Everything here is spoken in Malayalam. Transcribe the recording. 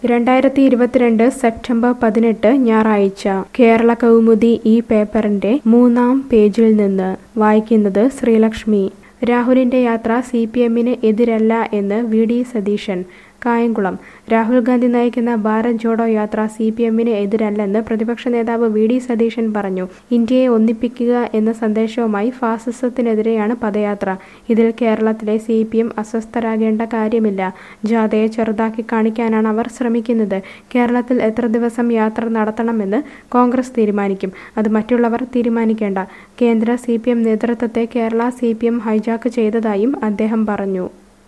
രണ്ടായിരത്തി ഇരുപത്തിരണ്ട് സെപ്റ്റംബർ പതിനെട്ട് ഞായറാഴ്ച കേരള കൗമുദി ഈ പേപ്പറിന്റെ മൂന്നാം പേജിൽ നിന്ന് വായിക്കുന്നത് ശ്രീലക്ഷ്മി രാഹുലിന്റെ യാത്ര സി പി എമ്മിന് എതിരല്ല എന്ന് വി ഡി സതീശൻ കായംകുളം രാഹുൽ ഗാന്ധി നയിക്കുന്ന ഭാരത് ജോഡോ യാത്ര സി പി എമ്മിന് എതിരല്ലെന്ന് പ്രതിപക്ഷ നേതാവ് വി ഡി സതീശൻ പറഞ്ഞു ഇന്ത്യയെ ഒന്നിപ്പിക്കുക എന്ന സന്ദേശവുമായി ഫാസിസത്തിനെതിരെയാണ് പദയാത്ര ഇതിൽ കേരളത്തിലെ സി പി എം അസ്വസ്ഥരാകേണ്ട കാര്യമില്ല ജാഥയെ ചെറുതാക്കി കാണിക്കാനാണ് അവർ ശ്രമിക്കുന്നത് കേരളത്തിൽ എത്ര ദിവസം യാത്ര നടത്തണമെന്ന് കോൺഗ്രസ് തീരുമാനിക്കും അത് മറ്റുള്ളവർ തീരുമാനിക്കേണ്ട കേന്ദ്ര സി പി എം നേതൃത്വത്തെ Kerala C P M hijack ചെയ്തതായും അദ്ദേഹം പറഞ്ഞു